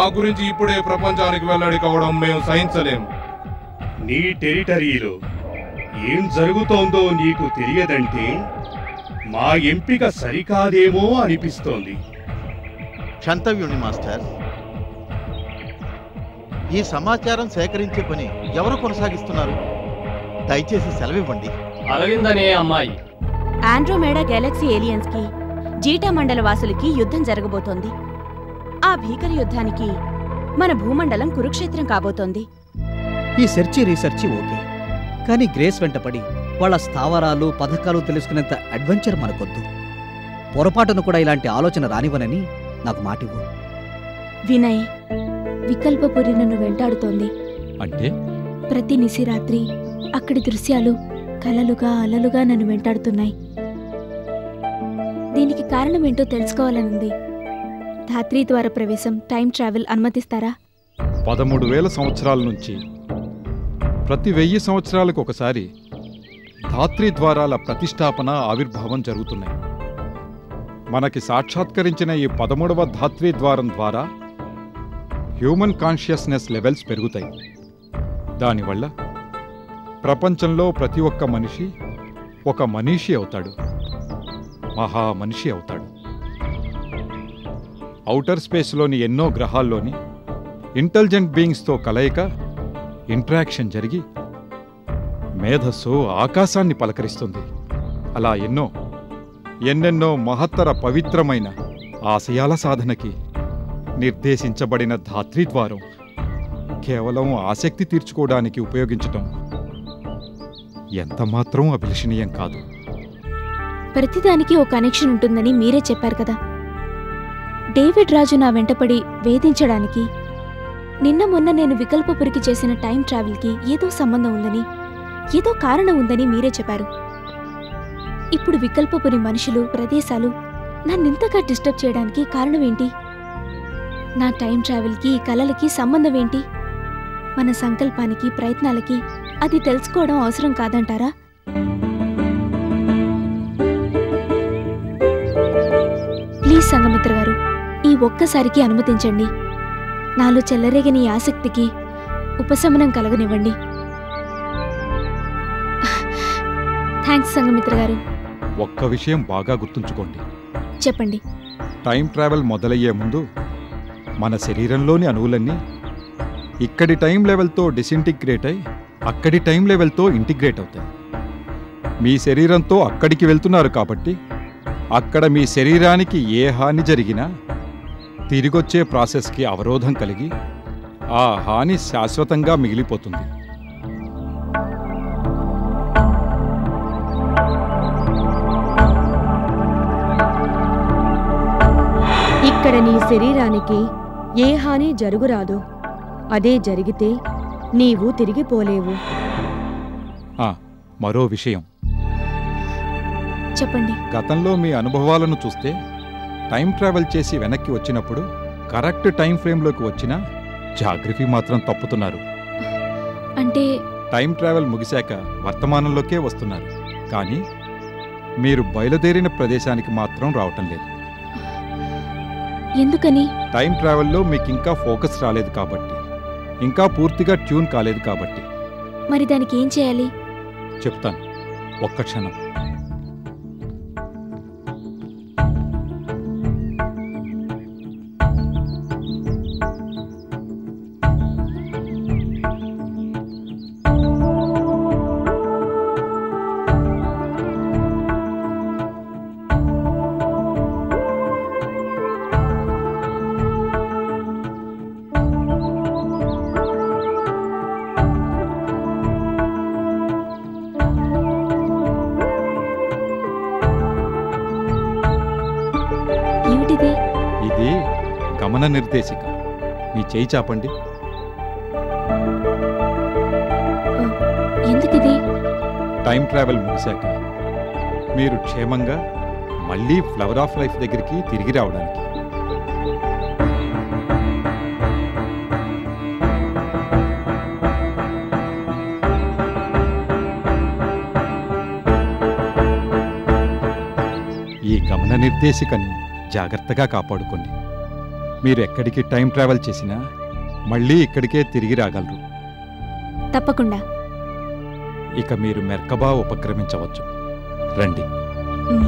మా గురించి ఇప్పుడే ప్రపంచానికి వెల్లడి కావడం మేము సహించలేము నీ టెరిటరీలో ఏం జరుగుతోందో నీకు తెలియదంటే మా ఎంపిక సరికాదేమో అనిపిస్తోంది క్షంతవ్యుని మాస్టర్ ఈ సమాచారం సేకరించే పని ఎవరు కొనసాగిస్తున్నారు దయచేసి సెలవివ్వండి అరవింద్ అనే అమ్మాయి ఆండ్రోమేడా గెలాక్సీ ఏలియన్స్ కి జీటా మండల వాసులకి యుద్ధం జరగబోతోంది ఆ భీకర యుద్ధానికి మన భూమండలం కురుక్షేత్రం కాబోతోంది ఈ సెర్చి రీసెర్చి ఓకే కానీ గ్రేస్ వెంటపడి వాళ్ళ స్థావరాలు పథకాలు తెలుసుకునేంత అడ్వెంచర్ మనకొద్దు పొరపాటును కూడా ఇలాంటి ఆలోచన రానివ్వనని నాకు మాటివ్వు వినయ్ వికల్పపురి నన్ను వెంటాడుతోంది అంటే ప్రతి నిశిరాత్రి అక్కడి దృశ్యాలు కలలుగా అలలుగా నన్ను వెంటాడుతున్నాయి దీనికి కారణం ఏంటో తెలుసుకోవాలనుంది ధాత్రి ద్వార ప్రవేశం టైం ట్రావెల్ అనుమతిస్తారా పదమూడు వేల సంవత్సరాల నుంచి ప్రతి వెయ్యి సంవత్సరాలకు ఒకసారి ధాత్రి ద్వారాల ప్రతిష్టాపన ఆవిర్భావం జరుగుతున్నాయి మనకి సాక్షాత్కరించిన ఈ పదమూడవ ధాత్రి ద్వారం ద్వారా హ్యూమన్ కాన్షియస్నెస్ లెవెల్స్ పెరుగుతాయి దానివల్ల ప్రపంచంలో ప్రతి ఒక్క మనిషి ఒక మనీషి అవుతాడు మహా మనిషి అవుతాడు ఔటర్ స్పేస్లోని ఎన్నో గ్రహాల్లోని ఇంటెలిజెంట్ బీయింగ్స్తో కలయిక ఇంట్రాక్షన్ జరిగి మేధస్సు ఆకాశాన్ని పలకరిస్తుంది అలా ఎన్నో ఎన్నెన్నో మహత్తర పవిత్రమైన ఆశయాల సాధనకి నిర్దేశించబడిన ధాత్రిద్వారం కేవలం ఆసక్తి తీర్చుకోవడానికి ఉపయోగించటం ఎంతమాత్రం అభిలషణీయం కాదు ప్రతిదానికి ఓ కనెక్షన్ ఉంటుందని మీరే చెప్పారు కదా డేవిడ్ రాజు నా వెంటపడి వేధించడానికి నిన్న మొన్న నేను వికల్పపురికి చేసిన టైం ట్రావెల్కి ఏదో సంబంధం ఉందని ఏదో కారణం ఉందని మీరే చెప్పారు ఇప్పుడు వికల్పపురి మనుషులు ప్రదేశాలు నన్నింతగా డిస్టర్బ్ చేయడానికి కారణం ఏంటి నా టైం ట్రావెల్కి ఈ కళలకి సంబంధం ఏంటి మన సంకల్పానికి ప్రయత్నాలకి అది తెలుసుకోవడం అవసరం కాదంటారా ప్లీజ్ సంగమిత్ర గారు ఈ ఒక్కసారికి అనుమతించండి నాలో చెల్లరేగని ఈ ఆసక్తికి ఉపశమనం కలగనివ్వండి థ్యాంక్స్ సంగమిత్ర గారు ఒక్క విషయం బాగా గుర్తుంచుకోండి చెప్పండి టైం ట్రావెల్ మొదలయ్యే ముందు మన శరీరంలోని అణువులన్నీ ఇక్కడి టైం లెవెల్తో డిసింటిగ్రేట్ అయి అక్కడి టైం లెవెల్తో ఇంటిగ్రేట్ అవుతాయి మీ శరీరంతో అక్కడికి వెళ్తున్నారు కాబట్టి అక్కడ మీ శరీరానికి ఏ హాని జరిగినా తిరిగొచ్చే ప్రాసెస్కి అవరోధం కలిగి ఆ హాని శాశ్వతంగా మిగిలిపోతుంది ఇక్కడ నీ శరీరానికి ఏ హాని జరుగురాదు అదే జరిగితే నీవు తిరిగిపోలేవు ఆ, మరో విషయం చెప్పండి గతంలో మీ అనుభవాలను చూస్తే టైం ట్రావెల్ చేసి వెనక్కి వచ్చినప్పుడు కరెక్ట్ టైం ఫ్రేమ్లోకి వచ్చినా జాగ్రఫీ మాత్రం తప్పుతున్నారు అంటే టైం ట్రావెల్ ముగిశాక వర్తమానంలోకే వస్తున్నారు కానీ మీరు బయలుదేరిన ప్రదేశానికి మాత్రం రావటం లేదు ఎందుకని టైం ట్రావెల్లో మీకు ఇంకా ఫోకస్ రాలేదు కాబట్టి ఇంకా పూర్తిగా ట్యూన్ కాలేదు కాబట్టి మరి దానికి ఏం చేయాలి చెప్తాను ఒక్క క్షణం ఏమిటిది ఇది గమన నిర్దేశిక మీ చేయి చాపండి ఎందుకిది టైం ట్రావెల్ ముగిశాక మీరు క్షేమంగా మళ్ళీ ఫ్లవర్ ఆఫ్ లైఫ్ దగ్గరికి తిరిగి రావడానికి ఈ గమన నిర్దేశికని జాగ్రత్తగా కాపాడుకోండి మీరు ఎక్కడికి టైం ట్రావెల్ చేసినా మళ్ళీ ఇక్కడికే తిరిగి రాగలరు తప్పకుండా ఇక మీరు మెర్కబా ఉపక్రమించవచ్చు రండి మ్.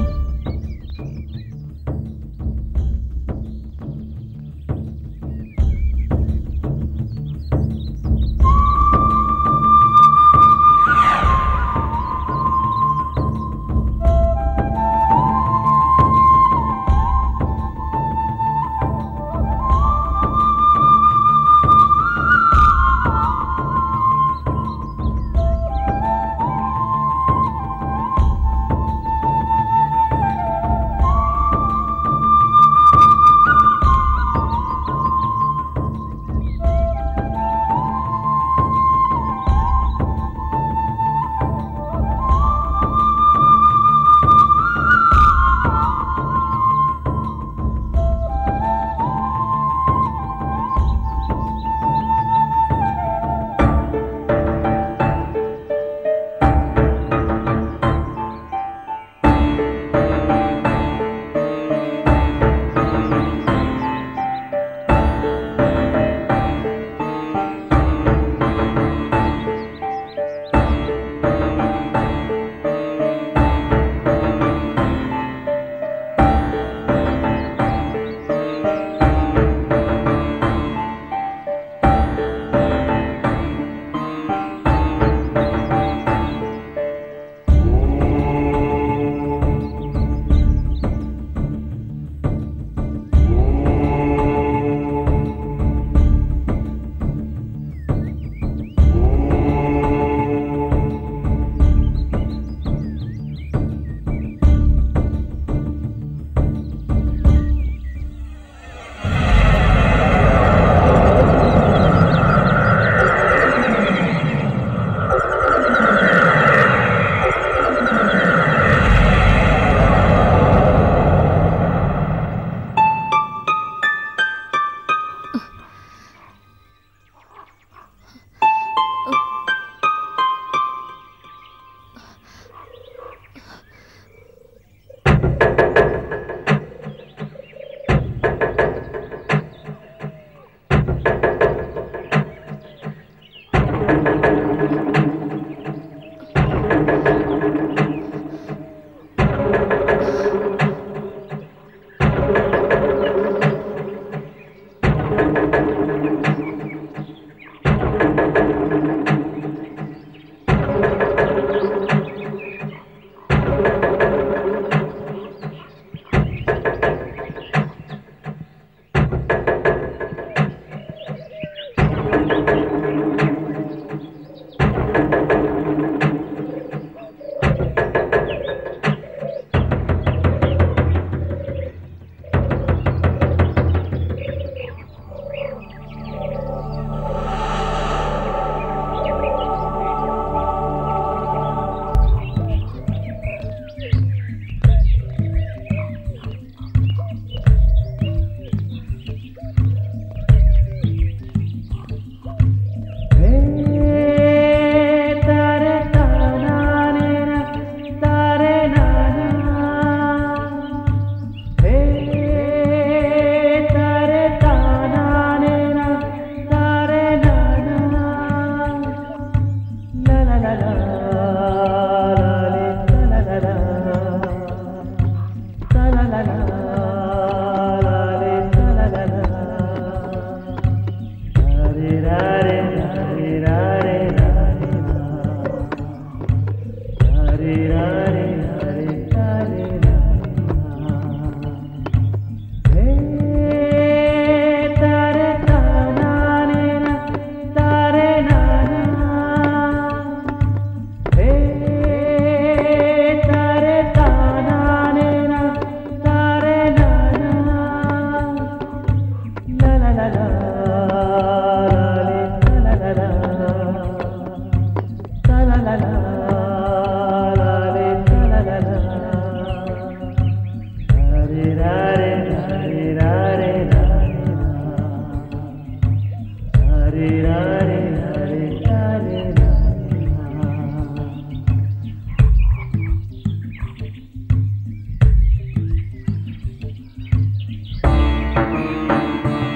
ఆ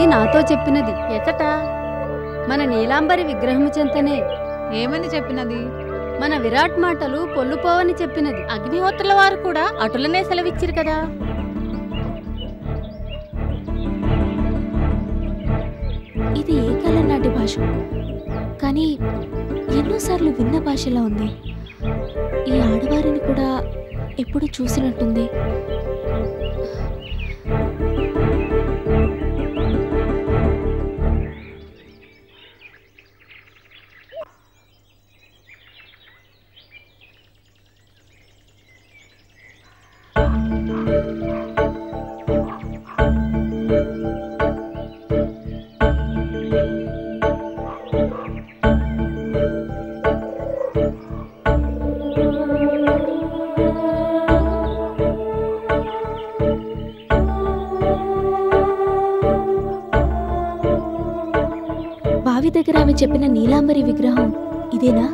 నాతో చెప్పినది ఎతట మన నీలాంబరి విగ్రహము చెంతనే ఏమని చెప్పినది మన విరాట్ మాటలు పొల్లుపోవని చెప్పినది అగ్నిహోత్రుల వారు కూడా అటులనే సెలవిచ్చిరు కదా ఇది ఏ కాలం నాటి భాష కానీ ఎన్నోసార్లు విన్న భాషలా ఉంది ఈ ఆడవారిని కూడా ఎప్పుడు చూసినట్టుంది బావి దగ్గర ఆమె చెప్పిన నీలాంబరి విగ్రహం ఇదేనా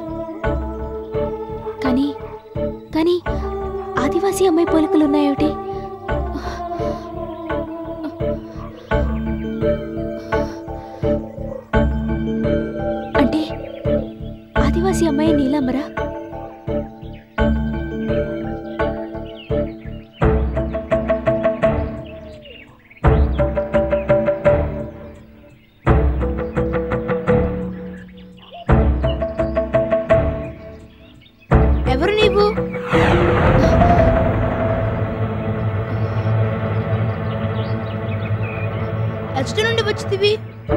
కానీ కానీ ఆదివాసీ అమ్మాయి పోలికలు ఉన్నాయేమిటి అంటే ఆదివాసీ అమ్మాయి నీలాంబరా ఎవరు నీవు ఎచ్చటి నుండి వచ్చితివి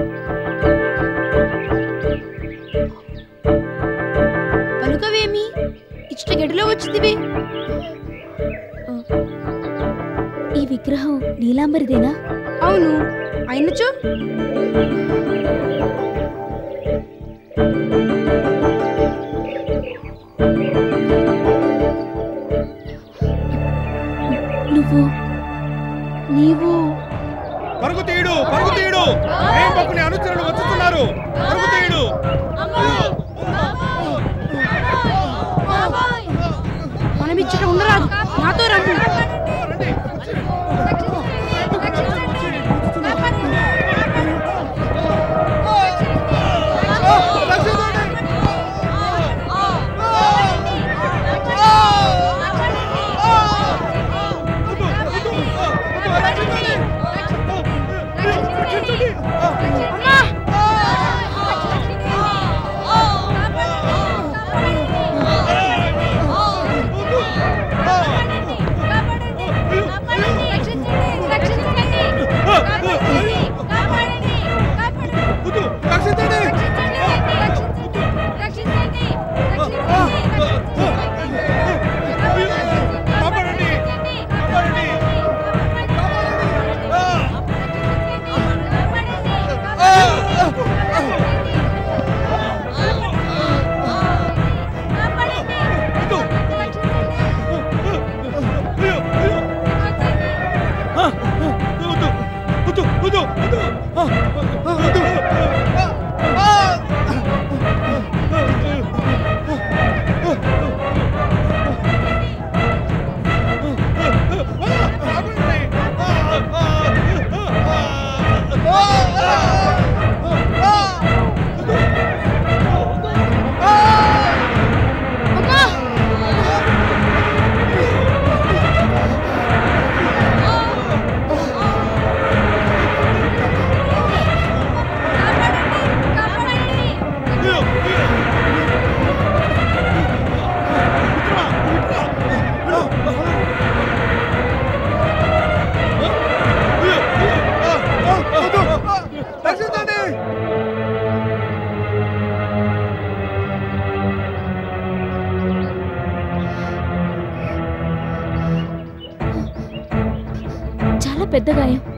పలుకవేమి ఇచ్చట గడిలో వచ్చితివి ఈ విగ్రహం నీలాంబరిదేనా అవును అయినచో నువ్వు నీవు పరుగు తీయడు పరుగు తీయడు ఏం పక్కుని అనుచరులు వచ్చుతున్నారు పరుగు తీయడు మనం ఇచ్చట ఉండరాదు నాతో రండి చాలా పెద్ద గాయం